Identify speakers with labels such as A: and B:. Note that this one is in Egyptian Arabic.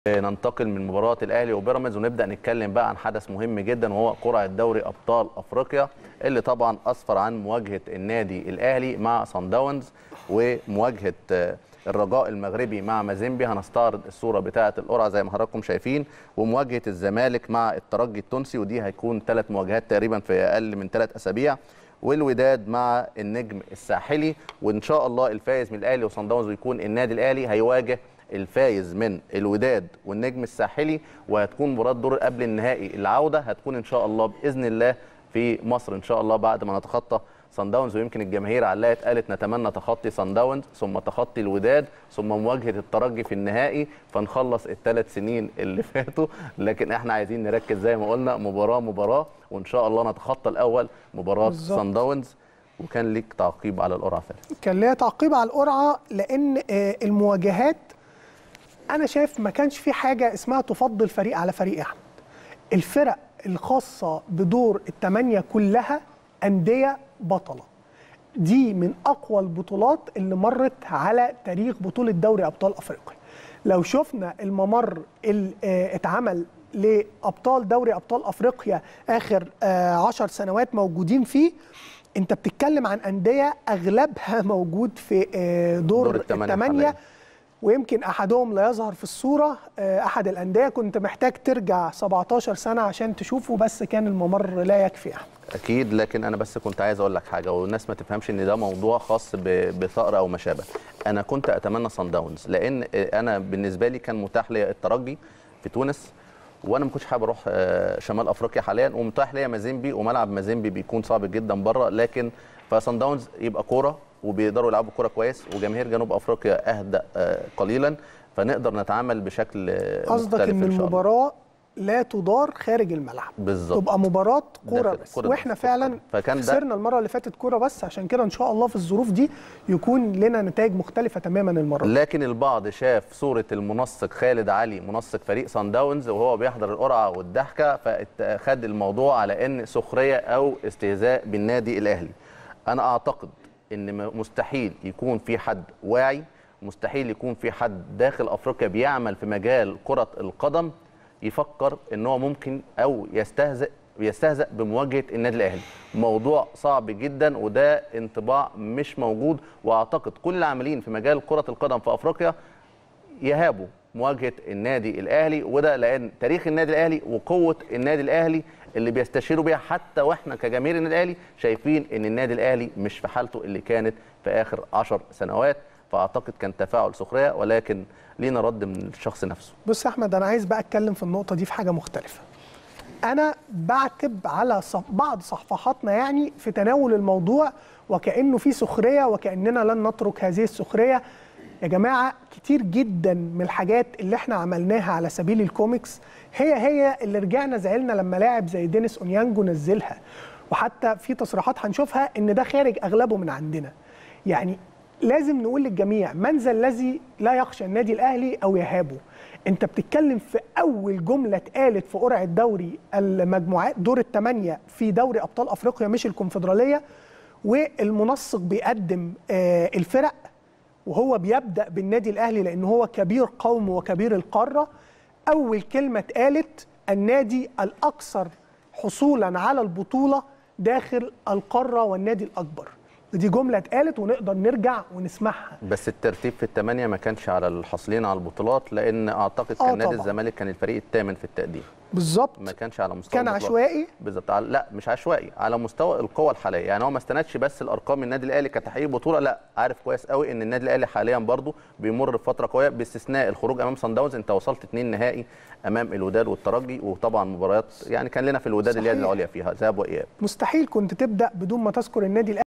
A: ننتقل من مباراه الاهلي وبيراميدز ونبدا نتكلم بقى عن حدث مهم جدا وهو قرعه دوري ابطال افريقيا اللي طبعا اسفر عن مواجهه النادي الاهلي مع صن داونز ومواجهه الرجاء المغربي مع مازيمبي هنستعرض الصوره بتاعه القرعه زي ما حضراتكم شايفين ومواجهه الزمالك مع الترجي التونسي ودي هيكون ثلاث مواجهات تقريبا في اقل من ثلاث اسابيع والوداد مع النجم الساحلي وان شاء الله الفائز من الاهلي وصن داونز ويكون النادي الاهلي هيواجه الفايز من الوداد والنجم الساحلي وهتكون مباراه دور قبل النهائي العوده هتكون ان شاء الله باذن الله في مصر ان شاء الله بعد ما نتخطى صن داونز ويمكن الجماهير علقت قالت نتمنى تخطي صن داونز ثم تخطي الوداد ثم مواجهه الترجي في النهائي فنخلص الثلاث سنين اللي فاتوا لكن احنا عايزين نركز زي ما قلنا مباراه مباراه وان شاء الله نتخطى الاول مباراه صن داونز وكان ليك تعقيب على القرعه فارس
B: كان ليا تعقيب على القرعه لان المواجهات انا شايف ما كانش في حاجه اسمها تفضل فريق على فريق احمد الفرق الخاصه بدور الثمانيه كلها انديه بطله دي من اقوى البطولات اللي مرت على تاريخ بطوله دوري ابطال افريقيا لو شفنا الممر اللي اتعمل لابطال دوري ابطال افريقيا اخر عشر سنوات موجودين فيه انت بتتكلم عن انديه اغلبها موجود في دور, دور الثمانيه ويمكن احدهم لا يظهر في الصوره احد الانديه كنت محتاج ترجع 17 سنه عشان تشوفه بس كان الممر لا يكفي احمد
A: اكيد لكن انا بس كنت عايز اقول لك حاجه والناس ما تفهمش ان ده موضوع خاص بثأر او ما شابه انا كنت اتمنى صن داونز لان انا بالنسبه لي كان متاح لي الترجي في تونس وانا ما كنتش حابب اروح شمال افريقيا حاليا ومتاح ليا مازيمبي وملعب مازيمبي بيكون صعب جدا بره لكن فصن داونز يبقى كوره وبيقدروا يلعبوا كوره كويس وجماهير جنوب افريقيا اهدى قليلا فنقدر نتعامل بشكل
B: قصدك ان المباراه لا تدار خارج الملعب
A: بالظبط
B: تبقى مباراه كوره بس واحنا فعلا فكان خسرنا المره اللي فاتت كوره بس عشان كده ان شاء الله في الظروف دي يكون لنا نتائج مختلفه تماما المره
A: دي لكن البعض شاف صوره المنسق خالد علي منسق فريق صن داونز وهو بيحضر القرعه والضحكه فخد الموضوع على ان سخريه او استهزاء بالنادي الاهلي انا اعتقد ان مستحيل يكون في حد واعي مستحيل يكون في حد داخل افريقيا بيعمل في مجال كره القدم يفكر ان هو ممكن او يستهزئ يستهزأ بمواجهه النادي الاهلي موضوع صعب جدا وده انطباع مش موجود واعتقد كل العاملين في مجال كره القدم في افريقيا يهابوا مواجهه النادي الاهلي وده لان تاريخ النادي الاهلي وقوه النادي الاهلي اللي بيستشيروا بيها حتى واحنا كجماهير النادي الاهلي شايفين ان النادي الاهلي مش في حالته اللي كانت في اخر 10 سنوات فاعتقد كان تفاعل سخريه ولكن لينا رد من الشخص نفسه.
B: بص يا احمد انا عايز بقى اتكلم في النقطه دي في حاجه مختلفه. انا بعتب على بعض صفحاتنا يعني في تناول الموضوع وكانه في سخريه وكاننا لن نترك هذه السخريه يا جماعه كتير جدا من الحاجات اللي احنا عملناها على سبيل الكوميكس هي هي اللي رجعنا زعلنا لما لاعب زي دينيس اونيانجو نزلها وحتى في تصريحات هنشوفها ان ده خارج اغلبه من عندنا يعني لازم نقول للجميع من ذا الذي لا يخشى النادي الاهلي او يهابه انت بتتكلم في اول جمله اتقالت في قرعه دوري المجموعات دور الثمانيه في دوري ابطال افريقيا مش الكونفدراليه والمنسق بيقدم الفرق وهو بيبدا بالنادي الاهلي لان هو كبير قوم وكبير القاره اول كلمه اتقالت النادي الاكثر حصولا على البطوله داخل القاره والنادي الاكبر دي جمله اتقالت ونقدر نرجع ونسمعها
A: بس الترتيب في الثمانيه ما كانش على الحاصلين على البطولات لان اعتقد كان نادي الزمالك كان الفريق الثامن في التقديم
B: بالظبط
A: ما كانش على مستوى
B: كان البطولات. عشوائي
A: بالظبط لا مش عشوائي على مستوى القوه الحاليه يعني هو ما استندش بس الارقام النادي الاهلي كتحقيق بطوله لا عارف كويس قوي ان النادي الاهلي حاليا برضه بيمر بفتره قويه باستثناء الخروج امام صن داونز انت وصلت اثنين نهائي امام الوداد والترجي وطبعا مباريات يعني كان لنا في الوداد اليد العليا فيها ذهاب واياب
B: مستحيل كنت تبدا بدون ما تذكر النادي